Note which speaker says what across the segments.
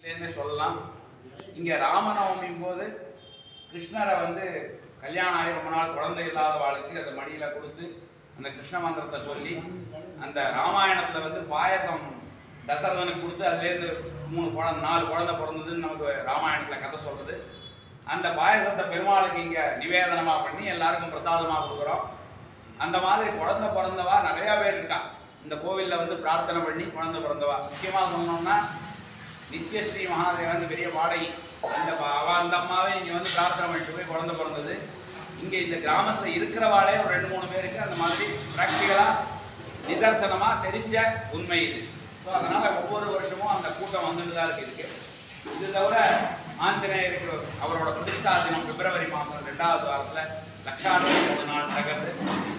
Speaker 1: என்ன சொல்லலாம் இங்க ராமநவமின் போது கிருஷ்ணரை வந்து கல்யாணம் ஆகி ரொம்ப நாள் குழந்தை இல்லாத வாழ்க்கை அந்த மடியில கொடுத்து அந்த கிருஷ்ண மந்திரத்தை சொல்லி அந்த ராமாயணத்துல வந்து பாயசம் தசரதனுக்கு கொடுத்து அதுலேருந்து மூணு குழந்தை நாலு குழந்தை பிறந்ததுன்னு நமக்கு ராமாயணத்துல கதை சொல்றது அந்த பாயசத்தை பெருமாளுக்கு இங்க நிவேதனமா பண்ணி எல்லாருக்கும் பிரசாதமா கொடுக்குறோம் அந்த மாதிரி குழந்தை பிறந்தவா நிறைய பேர் இருக்கா இந்த கோவில்ல வந்து பிரார்த்தனை பண்ணி குழந்தை பிறந்தவா முக்கியமா சொன்னோம்னா நித்யஸ்ரீ மகாதேவன் பெரிய பாடகி அந்த பா- அவ அந்த அம்மாவே இங்க வந்து பிரார்த்தனை பண்ணிட்டு போய் குழந்தை பிறந்தது இங்க இந்த கிராமத்துல இருக்கிறவாளே ஒரு ரெண்டு மூணு பேருக்கு அந்த மாதிரி பிராக்டிகலா நிதர்சனமா தெரிஞ்ச உண்மை இது ஸோ அதனால ஒவ்வொரு வருஷமும் அந்த கூட்டம் வந்துட்டு தான் இருக்கு இதுக்கு இது தவிர ஆஞ்சநேயருக்கு அவரோட பிரதிஷ்டா தினம் பிப்ரவரி மாதம் ரெண்டாவது வாரத்துல லட்சாட்சி மூணு நாள் நடக்கிறது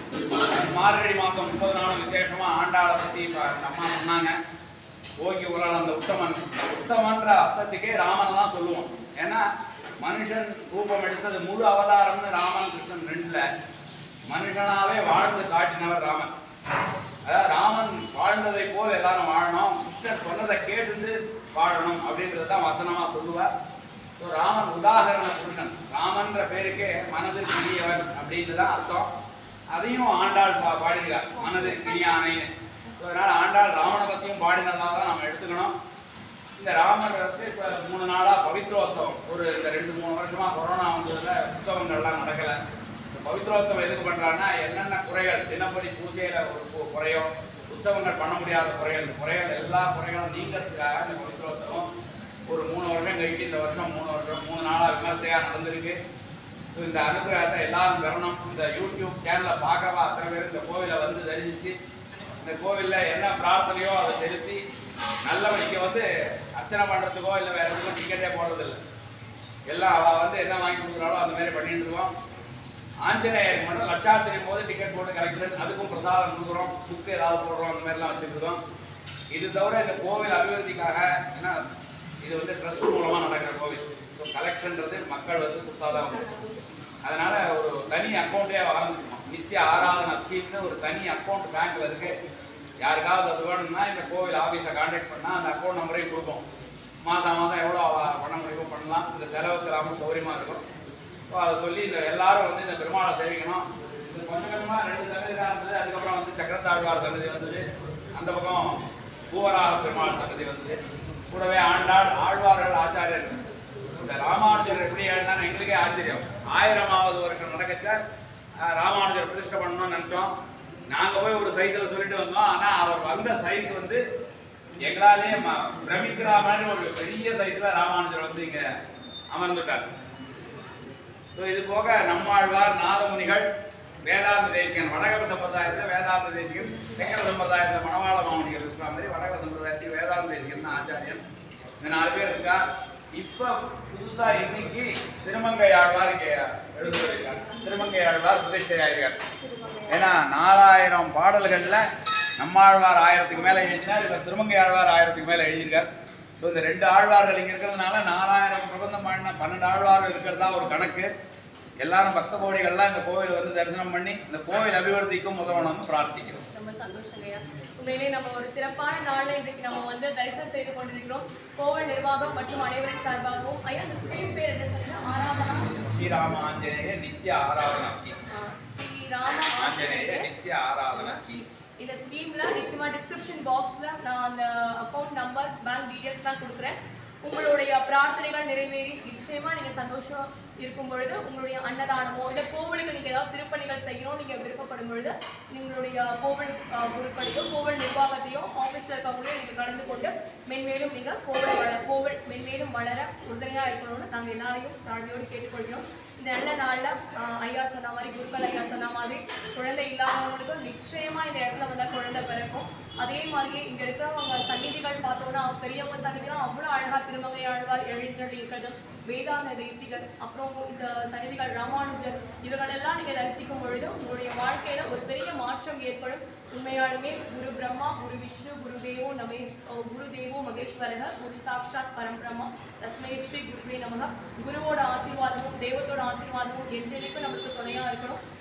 Speaker 1: மார்கழி மாதம் முப்பது நாளும் விசேஷமா ஆண்டாளை பத்தி இப்ப அந்த அம்மா சொன்னாங்க ஓகி உலால் அந்த உத்தமன் இந்த உத்தமன்ற அர்த்தத்துக்கே ராமன் தான் சொல்லுவோம் ஏன்னா மனுஷன் ரூபம் எடுத்தது முழு அவதாரம்னு ராமன் கிருஷ்ணன் ரெண்டுல மனுஷனாவே வாழ்ந்து காட்டினவர் ராமன் அதாவது ராமன் வாழ்ந்ததை போல எல்லாரும் வாழணும் கிருஷ்ணர் சொன்னதை கேட்டுட்டு வாழணும் அப்படின்றத தான் வசனமா சொல்லுவார் ஸோ ராமன் உதாகரண புருஷன் ராமன்ற பேருக்கே மனதில் கிளியவன் அப்படின்னு தான் அர்த்தம் அதையும் ஆண்டாள் பா பாடியிருக்கார் மனதில் கிளியானைன்னு ஸோ அதனால ஆண்டாள் ராமனை பத்தியும் பாடினதாக தான் நம்ம எடுத்துக்கணும் இந்த ராமர் வந்து இப்போ மூணு நாளா பவித்ரோத்சவம் ஒரு இந்த ரெண்டு மூணு வருஷமா கொரோனா வந்ததுல உற்சவங்கள்லாம் நடக்கல இந்த பவித்ரோத்சவம் எதுக்கு பண்றாங்கன்னா என்னென்ன குறைகள் தினப்படி பூஜையில ஒரு கு- குறையோ உற்சவங்கள் பண்ண முடியாத குறைகள் இந்த குறைகள் எல்லா குறைகளும் நீங்கிறதுக்காக இந்த பவித்ரோத்சவம் ஒரு மூணு வருஷம் கழிச்சு இந்த வருஷம் மூணு வருஷம் மூணு நாளா விமர்சையா நடந்திருக்கு ஸோ இந்த அனுகிரகத்தை எல்லாரும் பெறணும் இந்த யூடியூப் சேனலை பார்க்கவா அத்தனை பேர் இந்த கோவிலை வந்து தரிசிச்சு இந்த கோவில்ல என்ன பிரார்த்தனையோ அதை செலுத்தி நல்ல இங்க வந்து அர்ச்சனை பண்றதுக்கோ இல்லை வேற எதுக்கும் டிக்கெட்டே போடுறது இல்லை எல்லாம் அவ வந்து என்ன வாங்கி கொடுக்குறாளோ அந்த மாதிரி பண்ணிட்டு இருக்கோம் ஆஞ்சநேயருக்கு மட்டும் லட்சாத்திரியும் போது டிக்கெட் போட்டு கலெக்ஷன் அதுக்கும் பிரசாதம் கொடுக்குறோம் புக்கு ஏதாவது போடுறோம் அந்த மாதிரிலாம் வச்சிருக்கிறோம் இது தவிர இந்த கோவில் அபிவிருத்திக்காக ஏன்னா இது வந்து ட்ரஸ்ட் மூலமா நடக்கிற கோவில் ஸோ கலெக்ஷன்றது மக்கள் வந்து கொடுத்தாதான் உண்டு. அதனால ஒரு தனி அக்கௌண்ட்டே ஆரம்பிச்சிருக்கோம் நித்திய ஆராதனா ஸ்கீம்னு ஒரு தனி அக்கௌண்ட் பேங்க்ல இருக்கு யாருக்காவது அது வேணும்னா இந்த கோவில் ஆஃபீஸை கான்டாக்ட் பண்ணா அந்த அக்கௌண்ட் நம்பரையும் கொடுப்போம் மாதம் மாதம் எவ்வளோ அவ- பண்ண முடியுமோ பண்ணலாம் இந்த செலவுக்கு ரொம்ப சௌகரியமா இருக்கும் ஸோ அதை சொல்லி இந்த எல்லாரும் வந்து இந்த பெருமாளை சேவிக்கணும் இது கொஞ்சம் கொஞ்சமா ரெண்டு சன்னதி தான் இருந்தது அதுக்கப்புறம் வந்து சக்கரத்தாழ்வார் சன்னதி வந்தது அந்த பக்கம் பூவராக பெருமாள் சன்னதி வந்தது கூடவே ஆண்டாள் ஆழ்வார்கள் ஆச்சாரியர் இந்த ராமானுஜர் எப்படி எழுந்தான்னு எங்களுக்கே ஆச்சரியம் ஆயிரமாவது வருஷம் நடக்கச்ச அஹ், ராமானுஜர் பிரதிஷ்டை பண்ணணும்னு நினைச்சோம் நாங்க போய் ஒரு சைஸ்ல சொல்லிட்டு வந்தோம் ஆனா அவர் வந்த சைஸ் வந்து எங்களாலே ம- பிரமிக்கிற மாதிரி ஒரு பெரிய சைஸ்ல ராமானுஜர் வந்து இங்க அமர்ந்துட்டார் ஸோ இது போக நம்மாழ்வார் நாதமுனிகள் வேதாந்த தேசிகன் வடகர சம்பிரதாயத்தில் வேதாந்த தேசிகன் தெக்கர சம்பிரதாயத்தில் மணவாள மாமுனிகள் இருக்கிற மாதிரி வடகர சம்பிரதாயத்தில் வேதாந்த தேசிகன் ஆச்சாரியன் இந்த நாலு பேர் இருக்கா இப்ப புதுசா இன்னைக்கு திருமங்கை ஆழ்வார் இங்க எழுதுகிறார் திருமங்கை ஆழ்வார் பிரதிஷ்டை ஆகிறார் ஏன்னா நாலாயிரம் பாடல்கள்ல நம்மாழ்வார் ஆயிரத்துக்கு மேல எழுதினார் இவர் திருமங்கை ஆழ்வார் ஆயிரத்துக்கு மேல எழுதியிருக்கார் ஸோ இந்த ரெண்டு ஆழ்வார்கள் இங்க இருக்கிறதுனால நாலாயிரம் பிரபந்தம் பாடின பன்னெண்டு ஆழ்வார்கள் இருக்கிறதா ஒரு கணக்கு எல்லாரும் பக்த கோடிகள்லாம் இந்த கோவிலை வந்து தரிசனம் பண்ணி இந்த கோவில் அபிவிருத்திக்கும் உதவணும்னு பிரார்த்திக்கிறோம்
Speaker 2: ரொம்ப சந்தோஷம் ஐயா உண்மையிலே நம்ம ஒரு சிறப்பான நாள்ல இன்றைக்கு நம்ம வந்து தரிசனம் செய்து கொண்டிருக்கிறோம் கோவில் நிர்வாகம் மற்றும் அனைவரின் சார்பாகவும் ஐயா அந்த ஸ்கீம் பேர் என்ன சொன்னீங்க ஆராதனா
Speaker 1: ஸ்ரீராம ஆஞ்சநேய நித்ய ஆராதனா ஸ்கீம்
Speaker 2: ஆ, ஸ்ரீ ராம
Speaker 1: ஆஞ்சநேய
Speaker 2: ஆஞ்சநேய
Speaker 1: நித்ய ஆராதனா ஸ்கீம்
Speaker 2: இந்த ஸ்கீம்ல நிச்சயமா டிஸ்கிரிப்ஷன் பாக்ஸ்ல நான் அந்த அக்கௌண்ட் நம்பர் பேங்க் டீடைல்ஸ்லாம் கொடுக்குறேன் உங்களுடைய பிரார்த்தனைகள் நிறைவேறி நிச்சயமா நீங்க சந்தோஷம் இருக்கும் பொழுது உங்களுடைய அன்னதானமோ இல்ல கோவிலுக்கு நீங்க ஏதாவது திருப்பணிகள் செய்யணும் நீங்க விருப்பப்படும் பொழுது உங்களுடைய கோவில் அஹ், பொருட்களையோ கோவில் நிர்வாகத்தையோ ஆபீஸ்ல இருக்கவங்களையும் நீங்க கலந்து கொண்டு மென்மேலும் நீங்க கோவில் வள கோவில் மென்மேலும் வளர உறுதுணையா இருக்கணும்னு நாங்க எல்லாரையும் தாழ்மையோடு கேட்டுக்கொள்கிறோம் இந்த நல்ல நாள்ல ஆஹ், ஐயா சொன்ன மாதிரி குருக்கள் ஐயா சொன்ன மாதிரி குழந்தை இல்லாதவங்களுக்கு நிச்சயமா இந்த இடத்துல வந்தா குழந்தை பிறக்கும் அதே மாதிரியே இங்க இருக்கிறவங்க சந்நிதிகள் பார்த்தோம்னா பெரியவங்க சந்நிதிலாம் அவ்வளவு அழகா திருமங்கை ஆழ்வார் எழுந்தருளி இருக்கிறது வேதாந்த தேசிகர் அப்புறம் இந்த சந்நிதிகள் ராமானுஜர் இவர்களெல்லாம் நீங்க தரிசிக்கும் பொழுது உங்களுடைய வாழ்க்கையில ஒரு பெரிய மாற்றம் ஏற்படும் உண்மையாலுமே குரு பிரம்மா குரு விஷ்ணு குரு தேவோ நமேஷ் அஹ் குரு தேவோ மகேஸ்வரக குரு சாக்ஷாத் பரம்பிரம்மா தஸ்மை ஸ்ரீ குருவே நமக குருவோட ஆசீர்வாதமும் தெய்வத்தோட ஆசீர்வாதமும் என்றென்னைக்கும் நம்மளுக்கு துணையா இருக்கணும்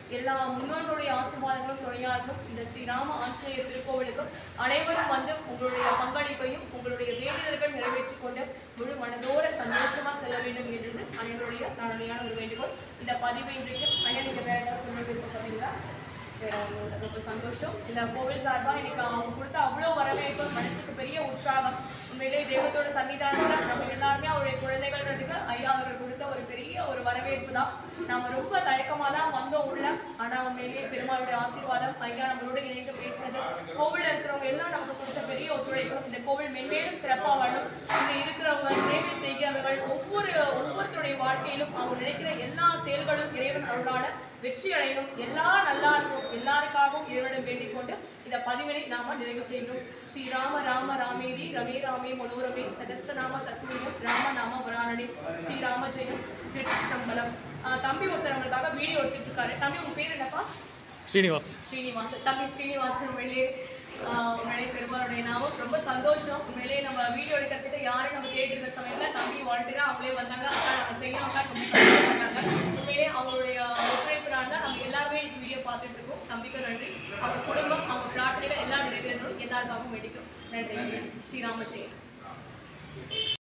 Speaker 2: எல்லா முன்னோர்களுடைய ஆசீர்வாதங்களும் துணையாகவும் இந்த ஸ்ரீராம ஆஞ்சநேயர் திருக்கோவிலுக்கும் அனைவரும் வந்து உங்களுடைய பங்களிப்பையும் உங்களுடைய வேண்டுதல்கள் நிறைவேற்றிக் கொண்டு முழு மனதோட சந்தோஷமா செல்ல வேண்டும் என்றது அனைவருடைய தாழ்மையான ஒரு வேண்டுகோள் இந்த பதிவு இன்றைக்கு ஐயா நீங்க வேற ஏதாவது சொல்ல விருப்பப்படுறீங்களா வேற ஒண்ணும் இல்ல. ரொம்ப சந்தோஷம் இந்த கோவில் சார்பா இன்னைக்கு அவங்க கொடுத்த அவ்வளவு வரவேற்பு மனசுக்கு பெரிய உற்சாகம் உண்மையிலே தெய்வத்தோட சன்னிதானத்துல நம்ம எல்லாருமே அவருடைய குழந்தைகள்ன்றதுக்கு ஐயா அவர்கள் கொடுத்த ஒரு பெரிய ஒரு வரவேற்பு தான் நாம ரொம்ப தயக்கமா தான் வந்தோம் உள்ள ஆனா உண்மையிலேயே பெருமாளுடைய ஆசீர்வாதம் ஐயா நம்மளோட இணைந்து பேசுறது கோவில்ல இருக்கிறவங்க எல்லாம் நமக்கு கொடுத்த பெரிய ஒத்துழைப்பு இந்த கோவில் மென்மேலும் சிறப்பா வாழும் இங்க இருக்கிறவங்க சேவை செய்கிறவர்கள் ஒவ்வொரு ஒவ்வொருத்தருடைய வாழ்க்கையிலும் அவங்க நினைக்கிற எல்லா செயல்களும் இறைவன் அருளால வெற்றி அடையணும் எல்லா நல்லா இருக்கும் எல்லாருக்காகவும் இறைவனிடம் வேண்டிக் கொண்டு இந்த பதிவினை நாம நிறைவு செய்கிறோம் ஸ்ரீராம ராம ராமேதி ரமே ராமே மனோரமே சகஸ்ரநாம தத்துவம் ராம நாம வராணனே ஸ்ரீராம ஜெயம் திருச்சம்பலம் ஆஹ் தம்பி ஒருத்தர் நம்மளுக்காக வீடியோ எடுத்துட்டு இருக்காரு தம்பி உங்க பேர் என்னப்பா
Speaker 3: ஸ்ரீனிவாஸ்
Speaker 2: ஸ்ரீனிவாசன் தம்பி ஸ்ரீனிவாசன் உண்மையிலே ஆஹ் உண்மையிலே பெருமாளுடைய நாமம் ரொம்ப சந்தோஷம் உண்மையிலே நம்ம வீடியோ எடுக்கிறதுக்கு யாரும் நம்ம கேட்டு இருந்த சமயத்துல தம்பி வாழ்த்துறா அவங்களே வந்தாங்க அக்கா நம்ம செய்யணும் அக்கா ரொம்ப சந்தோஷப்பட்டாங்க உண்மையிலே அவங்களுடைய ஒத்துழைப்பினால தான் நம்ம எல்லாருமே இந்த வீடியோ பார்த்துட்டு இருக்கோம் தம்பிக்கு நன்றி அவங்க குடும்பம் அவங்க பிரார்த்தனைகள் எல்லாம் நிறைவேறணும் எல்லாருக்காகவும் வேண்டிக்கிறோம் நன்றி ஸ்ரீராம ஜெயம்